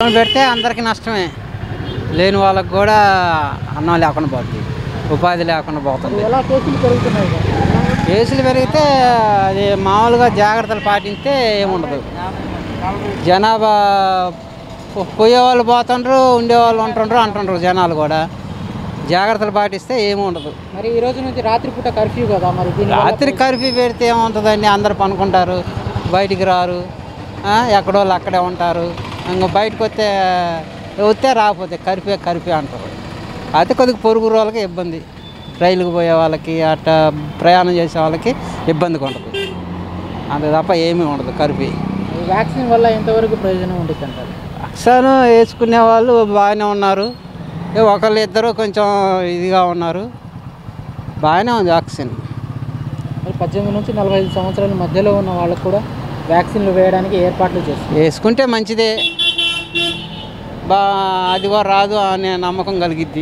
పెడితే అందరికీ నష్టమే లేని వాళ్ళకి కూడా అన్నం లేకుండా పోతుంది ఉపాధి లేకుండా పోతుంది ఎలా కేసులు పెరుగుతున్నాయి కదా? కేసులు పెరిగితే అది మామూలుగా జాగ్రత్తలు పాటిస్తే ఏముండదు జనాభా పో- పోయేవాళ్ళు పోతుండ్రు ఉండేవాళ్ళు ఉంటుండ్రు అంటుండ్రు జనాలు కూడా జాగ్రత్తలు పాటిస్తే ఏమి ఉండదు మరి ఈ రోజు నుంచి రాత్రిపూట కర్ఫ్యూ కదా మరి దీని రాత్రి కర్ఫ్యూ పెడితే ఏముంటుందండి అందరు పనుకుంటారు బయటికి రారు ఆ, ఎక్కడో వాళ్ళు అక్కడే ఉంటారు ఇంకా బయటకు వస్తే వస్తే రాకపోతే కర్ఫ్యూ కర్ఫ్యూ అంటారు అయితే కొద్దిగా పొరుగు వాళ్ళకి ఇబ్బంది రైలుకు పోయే వాళ్ళకి అట్లా ప్రయాణం చేసే వాళ్ళకి ఇబ్బందిగా ఉంటుంది అంతే తప్ప ఏమీ ఉండదు కర్ఫ్యూ ఈ వ్యాక్సిన్ వల్ల ఎంతవరకు ప్రయోజనం ఉంటుంది అంటారు అక్సాను వేసుకునే వాళ్ళు బాగానే ఉన్నారు ఏ ఒకళ్ళు ఇద్దరు కొంచెం ఇదిగా ఉన్నారు బాగానే ఉంది వ్యాక్సిన్ మరి పద్దెనిమిది నుంచి నలభై ఐదు సంవత్సరాల మధ్యలో ఉన్న వాళ్ళకు కూడా వ్యాక్సిన్లు వేయడానికి ఏర్పాట్లు చేస్తారు వేసుకుంటే మంచిదే బా అది కూడా రాదు అనే నమ్మకం కలిగిద్ది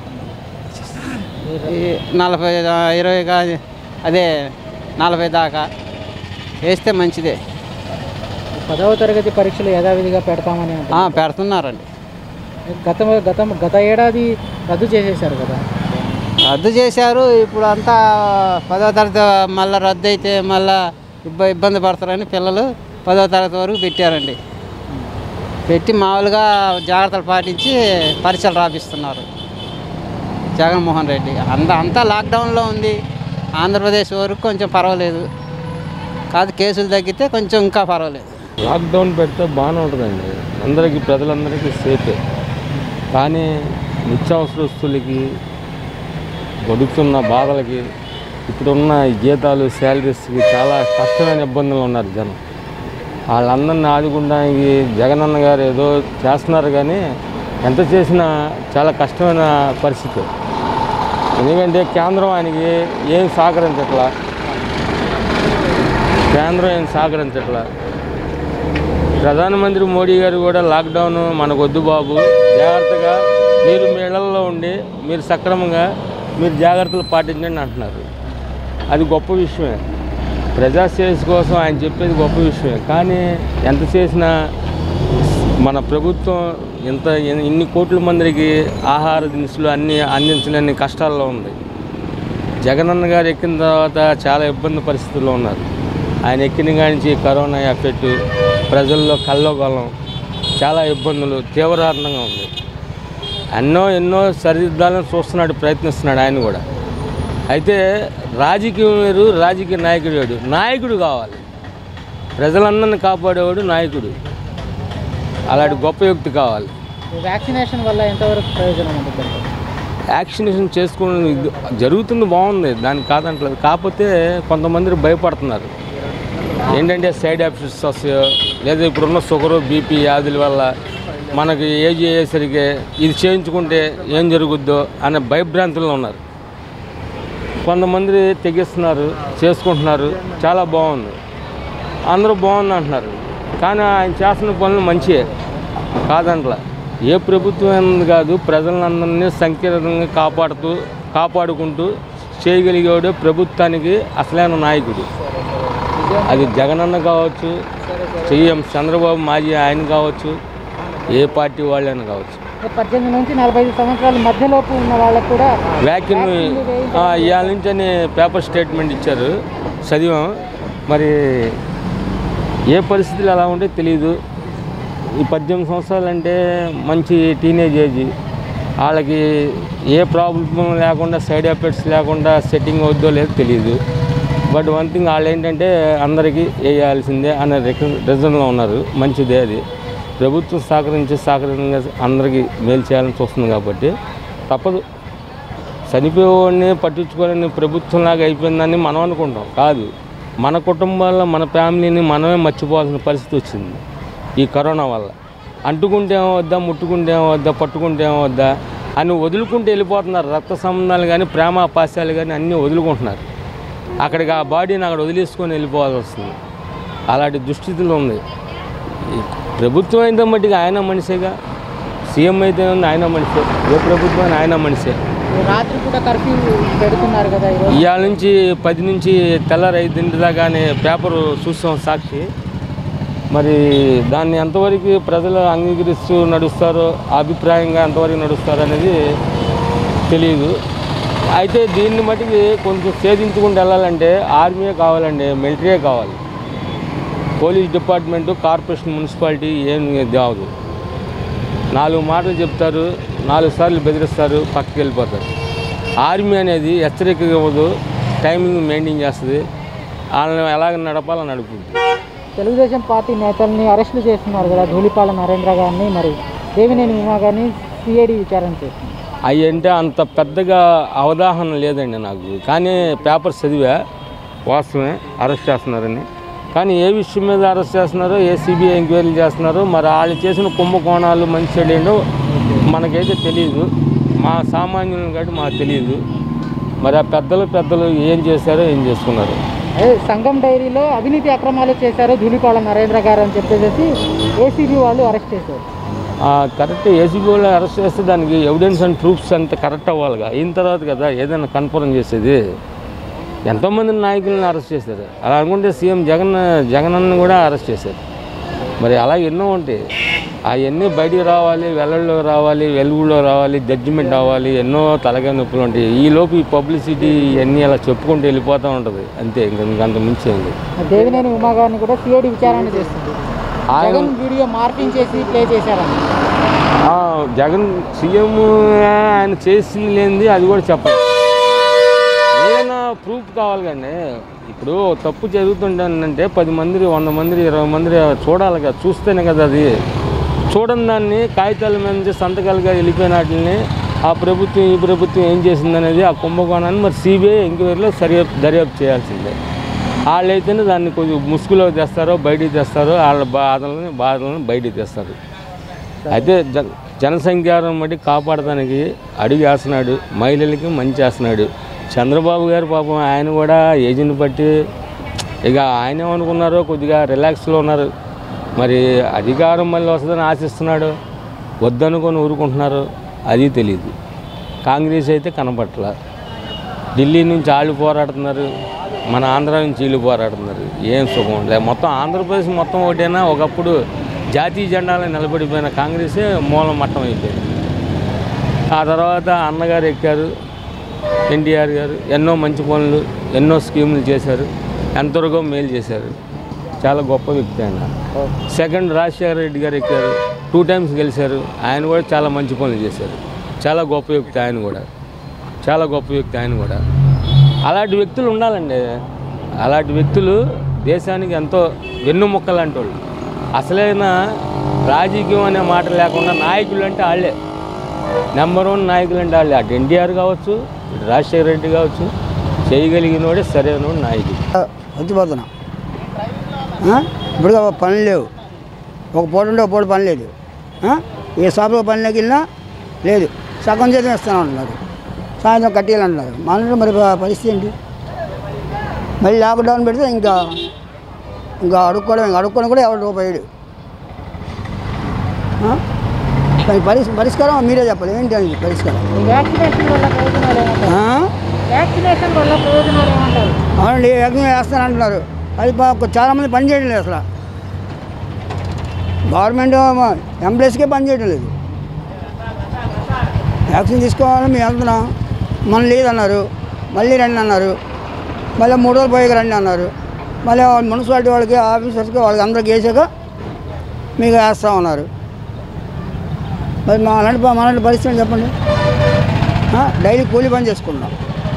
ఈ నలభై దా- ఇరవై కా- అదే నలభై దాకా వేస్తే మంచిదే పదవ తరగతి పరీక్షలు యథావిధిగా పెడతామని అంటారు ఆ, పెడుతున్నారండి గత గత గత ఏడాది రద్దు చేసేశారు కదా రద్దు చేశారు ఇప్పుడు అంతా పదో తరగతి మళ్ళీ రద్దు అయితే మళ్ళీ ఇబ్బ ఇబ్బంది పడతారని పిల్లలు పదో తరగతి వరకు పెట్టారండి పెట్టి మామూలుగా జాగ్రత్తలు పాటించి పరీక్షలు రాపిస్తున్నారు జగన్మోహన్ రెడ్డి అంత అంతా లాక్డౌన్లో ఉంది ఆంధ్రప్రదేశ్ వరకు కొంచెం పర్వాలేదు కాదు కేసులు తగ్గితే కొంచెం ఇంకా పర్వాలేదు లాక్డౌన్ పెడితే బాగానే ఉంటుందండి అందరికీ ప్రజలందరికీ సేఫే కానీ నిత్యావసర వస్తువులకి బతుకుతున్న బాధలకి ఇప్పుడున్న ఈ జీతాలు శాలరీస్కి చాలా కష్టమైన ఇబ్బందులు ఉన్నారు జనం వాళ్ళందరిని ఆదుకోవడానికి జగనన్న గారు ఏదో చేస్తున్నారు కానీ ఎంత చేసినా చాలా కష్టమైన పరిస్థితి ఎందుకంటే కేంద్రం ఆయనకి ఏం సహకరించట్లా కేంద్రం ఏం సహకరించట్లా ప్రధానమంత్రి మోడీ గారు కూడా లాక్డౌన్ మనకు వద్దు బాబు జాగ్రత్తగా మీరు మీ ఇళ్లలో ఉండి మీరు సక్రమంగా మీరు జాగ్రత్తలు పాటించండి అంటున్నారు అది గొప్ప విషయమే ప్రజాశ్రేయస్ కోసం ఆయన చెప్పేది గొప్ప విషయమే కానీ ఎంత చేసినా మన ప్రభుత్వం ఇంత ఇన్ని కోట్ల మందికి ఆహార దినుసులు అన్నీ అందించలేని కష్టాల్లో ఉంది జగనన్న గారు ఎక్కిన తర్వాత చాలా ఇబ్బంది పరిస్థితుల్లో ఉన్నారు ఆయన ఎక్కిన కానించి కరోనా ఎఫెక్ట్ ప్రజల్లో కల్లోగలం చాలా ఇబ్బందులు తీవ్రారణంగా ఉంది ఎన్నో ఎన్నో సరిదిద్దాలని చూస్తున్నాడు ప్రయత్నిస్తున్నాడు ఆయన కూడా అయితే రాజకీయం వేరు రాజకీయ నాయకుడు వేడు నాయకుడు కావాలి ప్రజలందరిని కాపాడేవాడు నాయకుడు అలాంటి గొప్ప వ్యక్తి కావాలి ఈ వ్యాక్సినేషన్ వల్ల ఎంతవరకు ప్రయోజనం ఉంటుంది అంటారు యాక్సినేషన్ చేసుకోవడం ఇది జరుగుతుంది బాగుంది దానికి కాదంటలేదు కాకపోతే కొంతమంది భయపడుతున్నారు ఏంటంటే సైడ్ ఎఫెక్ట్స్ వస్తాయో లేదా ఇప్పుడున్న షుగరు బీపీ వ్యాధుల వల్ల మనకి ఏజ్ అయ్యేసరికి ఇది చేయించుకుంటే ఏం జరుగుద్దో అనే భయభ్రాంతుల్లో ఉన్నారు కొంతమంది తెగిస్తున్నారు చేసుకుంటున్నారు చాలా బాగుంది అందరూ బాగుంది అంటున్నారు కానీ ఆయన చేస్తున్న పనులు మంచియే కాదంట్లా ఏ ప్రభుత్వం అన్నది కాదు ప్రజలందరినీ సంకీర్ణంగా కాపాడుతూ కాపాడుకుంటూ చేయగలిగేవాడు ప్రభుత్వానికి అసలైన నాయకుడు అది జగనన్న కావచ్చు సీఎం చంద్రబాబు మాజీ ఆయన కావచ్చు ఏ పార్టీ వాళ్ళైనా కావచ్చు పద్దెనిమిది నుంచి నలభై ఐదు సంవత్సరాల మధ్యలోపు ఉన్న వాళ్ళకు కూడా వ్యాక్సిన్ ఇవాళ నుంచి అని పేపర్ స్టేట్మెంట్ ఇచ్చారు చదివాం మరి ఏ పరిస్థితులు ఎలా ఉంటే తెలియదు ఈ పద్దెనిమిది సంవత్సరాలు అంటే మంచి టీనేజ్ ఏజ్ వాళ్ళకి ఏ ప్రాబ్లం లేకుండా సైడ్ ఎఫెక్ట్స్ లేకుండా సెట్టింగ్ అవుద్దో లేదో తెలియదు బట్ వన్ థింగ్ వాళ్ళు ఏంటంటే అందరికీ వేయాల్సిందే అనే రిజన్లో ఉన్నారు మంచిదే అది ప్రభుత్వం సహకరించి సహకరంగా అందరికీ మేలు చేయాలని చూస్తుంది కాబట్టి తప్పదు చనిపోయేవాడిని పట్టించుకోవాలని ప్రభుత్వంలాగా అయిపోయిందని మనం అనుకుంటాం కాదు మన కుటుంబాల్లో మన ఫ్యామిలీని మనమే మర్చిపోవాల్సిన పరిస్థితి వచ్చింది ఈ కరోనా వల్ల అంటుకుంటే ఏమవద్దా ముట్టుకుంటే ఏమవద్దా పట్టుకుంటే ఏమవద్దా అని వదులుకుంటూ వెళ్ళిపోతున్నారు రక్త సంబంధాలు కానీ ప్రేమ పాశాలు కానీ అన్నీ వదులుకుంటున్నారు అక్కడికి ఆ బాడీని అక్కడ వదిలేసుకొని వెళ్ళిపోవాల్సి వస్తుంది అలాంటి దుస్థితిలో ఉంది ఈ ప్రభుత్వం అయితే మట్టిగా ఆయన మనిషేగా సీఎం అయితే ఉంది ఆయన మనిషే ఏ ప్రభుత్వం అయినా ఆయన మనిషే ఈ రాత్రి పూట కర్ఫ్యూ పెడుతున్నారు కదా ఈరోజు ఇవాళ నుంచి పది నుంచి తెల్లారి ఐదింటి దాకా అని పేపర్ చూస్తాం సాక్షి మరి దాన్ని ఎంతవరకు ప్రజలు అంగీకరిస్తూ నడుస్తారో అభిప్రాయంగా ఎంతవరకు నడుస్తారో అనేది తెలియదు అయితే దీన్ని మటుకి కొంచెం ఛేదించుకుంటూ వెళ్ళాలంటే ఆర్మీయే కావాలండి మిలిటరీయే కావాలి పోలీస్ డిపార్ట్మెంటు కార్పొరేషన్ మున్సిపాలిటీ ఏం కాదు నాలుగు మాటలు చెప్తారు నాలుగు సార్లు బెదిరిస్తారు పక్కకి వెళ్ళిపోతారు ఆర్మీ అనేది హెచ్చరిక ఇవ్వదు టైమింగ్ మెయింటైన్ చేస్తుంది వాళ్ళని ఎలాగ నడపాలో నడుపుతుంది తెలుగుదేశం పార్టీ నేతల్ని అరెస్టులు చేస్తున్నారు కదా ధూళిపాల నరేంద్ర గారిని మరి దేవినేని ఉమా గారిని సిఐడి విచారణ చేస్తున్నారు అవి అంటే అంత పెద్దగా అవగాహన లేదండి నాకు కానీ పేపర్ చదివా వాస్తవమే అరెస్ట్ చేస్తున్నారని కానీ ఏ విషయం మీద అరెస్ట్ చేస్తున్నారో ఏ సిబిఐ ఎంక్వైరీలు చేస్తున్నారో మరి వాళ్ళు చేసిన కుంభకోణాలు మంచి చెడు ఏంటో మనకైతే తెలియదు మా సామాన్యులను కాబట్టి మాకు తెలియదు మరి ఆ పెద్దలు పెద్దలు ఏం చేశారో ఏం చేసుకున్నారు అదే సంఘం డైరీలో అవినీతి అక్రమాలు చేశారు ధూళిపాల నరేంద్ర గారు అని చెప్పేసి ఏసీబీ వాళ్ళు అరెస్ట్ చేశారు ఆ, కరెక్ట్ ఏసీబీ వాళ్ళు అరెస్ట్ చేస్తే దానికి ఎవిడెన్స్ అండ్ ప్రూఫ్స్ అంత కరెక్ట్ అవ్వాలిగా అయిన తర్వాత కదా ఏదైనా కన్ఫర్మ్ చేసేది ఎంతోమంది నాయకులను అరెస్ట్ చేశారు అలా అనుకుంటే సీఎం జగన్ జగన్ అన్న కూడా అరెస్ట్ చేశారు మరి అలా ఎన్నో ఉంటాయి అవన్నీ బయటికి రావాలి వెల్లడిలో రావాలి వెలుగులో రావాలి జడ్జిమెంట్ రావాలి ఎన్నో తలకాయ నొప్పులు ఉంటాయి ఈ లోపు ఈ పబ్లిసిటీ ఇవన్నీ అలా చెప్పుకుంటూ వెళ్ళిపోతూ ఉంటుంది అంతే ఇంక ఇంకంత మించి ఏం లేదు దేవినేని ఉమా గారిని కూడా సిఐడి విచారణ చేస్తుంది ఆయన జగన్ వీడియో మార్పింగ్ చేసి ప్లే చేశారని ఆ, జగన్ సీఎం ఆయన చేసింది లేనిది అది కూడా చెప్పాలి ఏదైనా ప్రూఫ్ కావాలి కానీ ఇప్పుడు తప్పు జరుగుతుంటానంటే పది మంది వంద మంది ఇరవై మంది చూడాలి కదా చూస్తేనే కదా అది చూడని దాన్ని కాగితాల మీద నుంచి సంతకాలుగా వెళ్ళిపోయిన వాటిని ఆ ప్రభుత్వం ఈ ప్రభుత్వం ఏం చేసిందనేది ఆ కుంభకోణాన్ని మరి సిబిఐ ఎంక్వైరీలో సరియప్ దర్యాప్తు చేయాల్సిందే వాళ్ళైతేనే దాన్ని కొంచెం ముసుగులో తెస్తారో బయటికి తెస్తారో వాళ్ళ బాధలను బాధలను బయటికి తెస్తారు అయితే జన జనసంఖ్యారం బట్టి కాపాడటానికి అడుగు వేస్తున్నాడు మహిళలకి మంచి చేస్తున్నాడు చంద్రబాబు గారు పాపం ఆయన కూడా ఏజ్ని బట్టి ఇక ఆయన ఏమనుకున్నారో కొద్దిగా రిలాక్స్లో ఉన్నారు మరి అధికారం మళ్ళీ వస్తుందని ఆశిస్తున్నాడు వద్దనుకొని ఊరుకుంటున్నారు అది తెలియదు కాంగ్రెస్ అయితే కనపట్ల ఢిల్లీ నుంచి వాళ్ళు పోరాడుతున్నారు మన ఆంధ్ర నుంచి వీళ్ళు పోరాడుతున్నారు ఏం సుఖం లేదు మొత్తం ఆంధ్రప్రదేశ్ మొత్తం ఒకటైనా ఒకప్పుడు జాతీయ జెండాలను నిలబడిపోయిన కాంగ్రెసే మూలం మట్టం అయిపోయింది ఆ తర్వాత అన్నగారు ఎక్కారు ఎన్టీఆర్ గారు ఎన్నో మంచి పనులు ఎన్నో స్కీములు చేశారు ఎంతవరకు మేలు చేశారు చాలా గొప్ప వ్యక్తి ఆయన సెకండ్ రాజశేఖర రెడ్డి గారు ఎక్కారు టూ టైమ్స్ గెలిచారు ఆయన కూడా చాలా మంచి పనులు చేశారు చాలా గొప్ప వ్యక్తి ఆయన కూడా చాలా గొప్ప వ్యక్తి ఆయన కూడా అలాంటి వ్యక్తులు ఉండాలండి అలాంటి వ్యక్తులు దేశానికి ఎంతో వెన్నుముక్క లాంటి వాళ్ళు అసలైన రాజకీయం అనే మాట లేకుండా నాయకులు అంటే వాళ్ళే నెంబర్ వన్ నాయకులు అంటే వాళ్ళే అటు ఎన్టీఆర్ కావచ్చు ఇటు రాజశేఖర రెడ్డి కావచ్చు చేయగలిగినోడే సరైన నాయకుడు వచ్చిపోతున్నా ఇప్పుడు పని లేవు ఒక పూట ఉంటే ఒక పూట పని లేదు ఆ? ఏ షాపులో పనిలోకి వెళ్ళినా లేదు సగం చేతం ఇస్తాను అంటున్నారు సాయంత్రం కట్టేయాలంటున్నారు మన మరి ప- పరిస్థితి ఏంటి మళ్ళీ లాక్డౌన్ పెడితే ఇంకా ఇంకా అడుక్కోవడం ఇంకా అడుక్కోవడం కూడా ఎవరు రూపాయడు మరి పరిస్ పరిష్కారం మీరే చెప్పాలి ఏంటి అని పరిష్కారం ఈ వ్యాక్సినేషన్ వల్ల ప్రయోజనాలు ఏమంటారు ఆ? వ్యాక్సినేషన్ వల్ల ప్రయోజనాలు ఏమంటారు అవునండి యజ్ఞం వేస్తానంటున్నారు అది పా- చాలామంది పని చేయడం లేదు అసలు గవర్నమెంట్ ఎంప్లాయీస్కే పని చేయడం లేదు వ్యాక్సిన్ తీసుకోవాలని మేము వెళ్తున్నాం మనం లేదన్నారు మళ్ళీ రండి అన్నారు మళ్ళీ మూడు రోజులు పోయి రండి అన్నారు మళ్ళీ మున్సిపాలిటీ వాళ్ళకి ఆఫీసర్స్కి వాళ్ళకి అందరికి వేసాక మీకు వేస్తా ఉన్నారు మరి మా అలాంటి మా అలాంటి పరిస్థితి చెప్పండి ఆ, డైలీ కూలీ పని చేసుకుంటున్నాం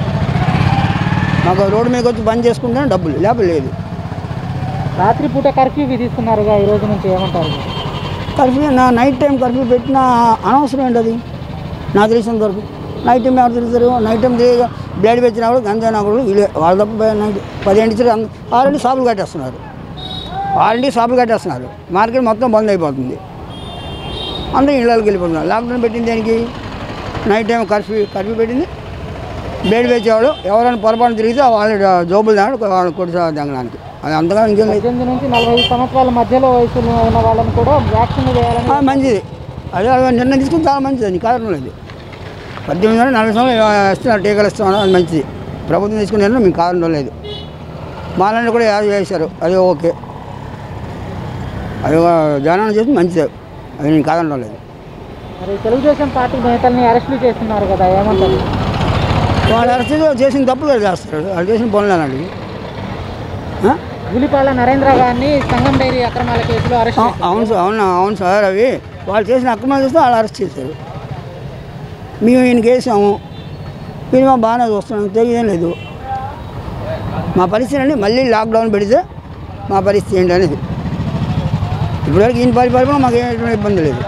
మాకు రోడ్డు మీదకి వచ్చి పని చేసుకుంటే డబ్బులు లేకపోతే లేదు రాత్రిపూట కర్ఫ్యూ విధిస్తున్నారుగా ఈ రోజు నుంచి ఏమంటారు కర్ఫ్యూ నా నైట్ టైం కర్ఫ్యూ పెట్టిన అనవసరం ఏంటి అది నాకు తెలిసినంత వరకు నైట్ టైం ఎవరు తిరుగుతారు నైట్ టైం తిరిగి బ్లడ్ పెట్టినా కూడా గంజాయినా కూడా వీళ్ళే వాళ్ళ తప్ప బయ- నైట్ పదిహేను ఇచ్చారు ఆల్రెడీ షాపులు కట్టేస్తున్నారు ఆల్రెడీ షాపులు కట్టేస్తున్నారు మార్కెట్ మొత్తం బంద్ అయిపోతుంది అందరూ ఇళ్ళకి వెళ్ళిపోతున్నారు లాక్డౌన్ పెట్టింది దేనికి నైట్ టైం కర్ఫ్యూ కర్ఫ్యూ పెట్టింది బ్లేడ్ వేసేవాడు ఎవరైనా పొరపాటు తిరిగితే వాళ్ళ జోబులు దాడు వాళ్ళు కొట్టి దంగడానికి అది అంతగా ఇంకేం లేదు పద్దెనిమిది నుంచి నలభై ఐదు సంవత్సరాల మధ్యలో వయసులో ఉన్న వాళ్ళని కూడా వ్యాక్సిన్ వేయాలని ఆ, మంచిది అదే అదే నిర్ణయం తీసుకుని చాలా మంచిది అది కారణం లేదు పద్దెనిమిది నుండి నలభై సంవత్సరాలు ఇస్తున్నారు టీకాలు ఇస్తున్నారు అది మంచిది ప్రభుత్వం తీసుకునే నిర్ణయం మీకు కారణం లేదు మాలాంటి కూడా యాభై వేశారు అది ఓకే అది జగన్ చేసి మంచిదే అది నేను కాదనడం లేదు మరి తెలుగుదేశం పార్టీ నేతల్ని అరెస్టులు చేస్తున్నారు కదా ఏమంటారు వాళ్ళు అరెస్ట్ చేసిన తప్పులు వాళ్ళు చేస్తారు వాళ్ళు చేసిన పనులేనండి ఆ? ధూళిపాల నరేంద్ర గారిని సంగం డైరీ అక్రమాల కేసులో అరెస్ట్ ఆ, అవును సార్ అవును అవును సార్ అవి వాళ్ళు చేసిన అక్రమాలు చేస్తే వాళ్ళు అరెస్ట్ చేశారు మేము ఈయనకి వేసాము ఈయన మా బాగానే చూస్తున్నాం తెలియదేం లేదు మా పరిస్థితి అండి మళ్ళీ లాక్డౌన్ పెడితే మా పరిస్థితి ఏంటి అనేది ఇప్పటివరకు ఈయన పరిపాలన మాకు ఎటువంటి ఇబ్బంది లేదు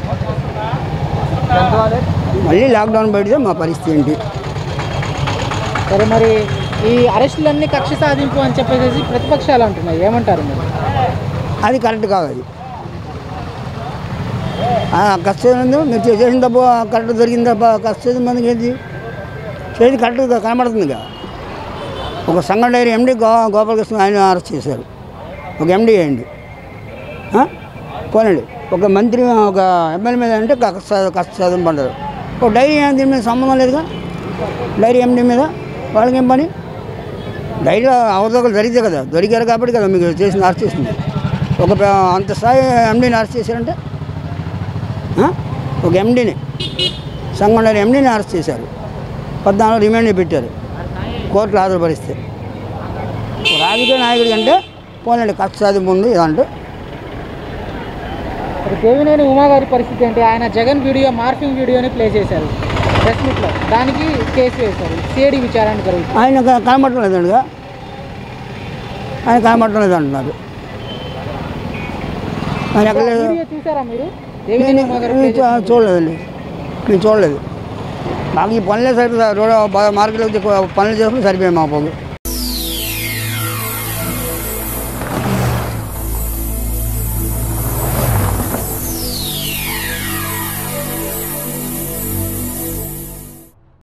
మళ్ళీ లాక్డౌన్ పెడితే మా పరిస్థితి ఏంటి సరే మరి ఈ అరెస్టులన్నీ కక్ష సాధింపు అని చెప్పేసి ప్రతిపక్షాలు అంటున్నాయి ఏమంటారు మీరు అది కరెక్ట్ కాదు అది ఆ, కష్టం ఉంది మీరు చే- చేసిన తప్పు కరెక్ట్ దొరికిన తప్ప కష్టం మందికి ఏంటి చేతి కరెక్ట్గా కనబడుతుందిగా ఒక సంఘ డైరీ ఎండి గో గోపాలకృష్ణ ఆయన అరెస్ట్ చేశారు ఒక ఎండి అయ్యండి పోనండి ఒక మంత్రి ఒక ఎమ్మెల్యే మీద అంటే కష్ట కష్ట సాధన పడ్డారు ఒక డైరీ ఏం దీని మీద సంబంధం లేదుగా డైరీ ఎండి మీద వాళ్ళకి ఏం పని డైరీ అవతల జరిగితే కదా దొరికారు కాబట్టి కదా మీకు చేసిన అరెస్ట్ చేసింది ఒక ప- అంత స్థాయి ఎండీని అరెస్ట్ చేశారంటే ఆ? ఒక ఎండీని సంగండని ఎండీని అరెస్ట్ చేశారు పద్నాలుగు రిమాండ్ పెట్టారు కోర్టులో హాజరుపరిస్తే ఒక రాజకీయ నాయకుడి అంటే పోలండి కక్ష సాధింపు ఉంది ఇదంటే మరి దేవినేని ఉమా గారి పరిస్థితి ఏంటి ఆయన జగన్ వీడియో మార్ఫింగ్ వీడియోని ప్లే చేశారు ప్రెస్ మీట్లో దానికి కేసు వేశారు సిఐడి విచారణ జరుగుతుంది ఆయన క- కనబడటం లేదండిగా ఆయన కనబడటం లేదు అంటున్నారు ఆయన ఎక్కడ లేదు వీడియో చూసారా మీరు దేవినేని ఉమా గారు play నేను చూ- చూడలేదండి నేను చూడలేదు మాకు ఈ పనులే సరిపోతాయి రోడ్ మార్కెట్లో వచ్చి పనులు చేసుకుని సరిపోయాయి మా పనులు